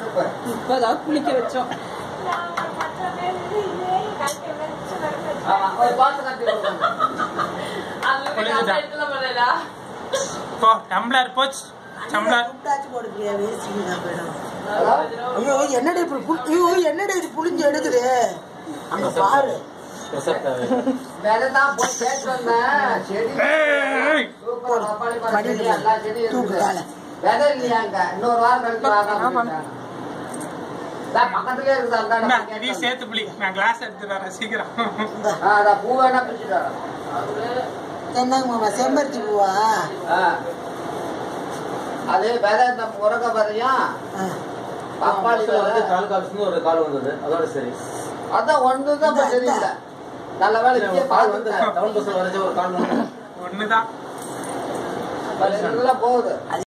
பாரு இப்பதான் குளிக்க வச்சோம் ஆமா ஒரு பாத்து கட்டி விடுங்க. போ டம்ளர் போச்சு டம்ளர் கூப்பிட்டாச்சு போடுறியா வேஸ்டிங்க போயிடும் அதாவது, ஐயோ என்னடி இப்படி புளி- ஐயோ என்னடி இது புளிஞ்சு எடுக்குது அங்க பாரு விதை தான் போய் கேட்டு வந்தேன். செடி ஏய். சூப்பர் பப்பாளி பழம் மடியில செடி, எல்லா செடியும் தூக்கு இருக்குது. காலை. விதை இல்லையா அங்க? இன்னொரு வாரம் கழிச்சு வாங்க அப்படின்ட்டாங்க. இதான் பக்கத்துலயே இருக்குது அந்த இந்தா, இடம் இதையும் கேட்டு சேர்த்து புளி நான் கிளாஸ் எடுத்து வரேன் சீக்கிரம் இந்த ஆ, அதான் பூ வேணா பிரிச்சுட்டு வரேன். என்னங்க மாமா செம்பருத்தி பூவா ஆ. அது விதை இந்த முருங்கை விதையும் ஆ. பப்பாளி பஸ்ல வந்து விதை. கால் கால்ஸ்னு ஒரு கால் வந்தது அதோட சரி அதான் ஒன்று தான் இப்ப தெரியல நல்ல வேலை இங்கே கால் வந்து பார்த்துட்டேன் டவுன் பஸ்ல வரைச்ச ஒரு கால் வந்து ஒண்ணுதான் போகுது